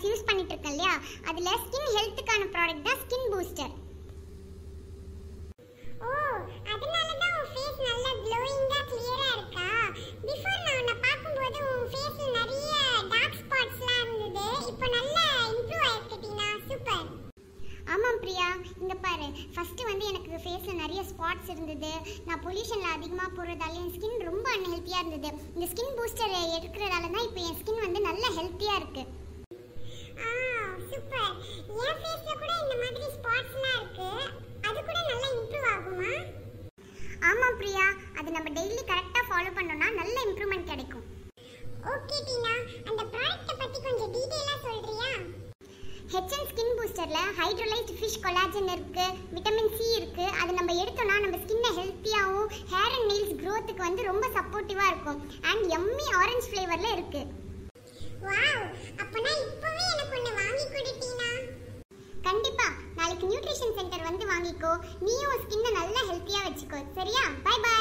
products use பண்ணிட்டு இருக்கேன் இல்லையா அதுல ஸ்கின் ஹெல்த்துக்கான ப்ராடக்ட் தான் ஸ்கின் பூஸ்டர் ஓ அதனால தான் உன் ஃபேஸ் நல்ல க்ளோயிங்கா கிளியரா இருக்கா பிஃபோர் நான் உன்னை பார்க்கும்போது உன் ஃபேஸ்ல நிறைய டார்க் ஸ்பாட்ஸ்லாம் இருந்தது இப்போ நல்லா இம்ப்ரூவ் ஆயிருக்கு டீனா சூப்பர் ஆமாம் பிரியா இங்க பாரு ஃபர்ஸ்ட் வந்து எனக்கு ஃபேஸ்ல நிறைய ஸ்பாட்ஸ் இருந்தது நான் பொல்யூஷன்ல அதிகமா போறதால என் ஸ்கின் ரொம்ப அன்ஹெல்த்தியா இருந்தது இந்த ஸ்கின் பூஸ்டர் எடுக்கிறதால தான் இப்போ என் ஸ்கின் வந்து நல்ல ஹெல்த்தியா இருக்கு ஆ சூப்பர் என் ஃபேஸ்ல கூட இந்த மாதிரி ஸ்பாட்ஸ்லாம் இருக்கு அது கூட நல்லா இம்ப்ரூவ் ஆகுமா ஆமாம் பிரியா அது நம்ம டெய்லி கரெக்டாக ஃபாலோ பண்ணோம்னா நல்ல இம்ப்ரூவ்மெண்ட் கிடைக்கும் ஓகே டீனா அந்த ப்ராடக்ட்டை பத்தி கொஞ்சம் டீடைலா சொல்றியா ஹெச்என் ஸ்கின் பூஸ்டரில் ஹைட்ரோலைஸ்ட் ஃபிஷ் கொலாஜன் இருக்கு விட்டமின் சி இருக்கு அது நம்ம எடுத்தோம்னா நம்ம ஸ்கின்னை ஹெல்த்தியாகவும் ஹேர் அண்ட் நெயில்ஸ் க்ரோத்துக்கு வந்து ரொம்ப சப்போர்ட்டிவாக இருக்கும் அண்ட் எம்மி ஆரஞ்சு ஃப்ளேவரில் இருக்கு வாவ் அப்பனா இப்பவே எனக்கு ஒன்னு வாங்கி கொடு டீனா கண்டிப்பா நாளைக்கு நியூட்ரிஷன் சென்டர் வந்து வாங்கிக்கோ நீயும் ஸ்கின்னை நல்லா ஹெல்த்தியாக வச்சுக்கோ சரியா பை பை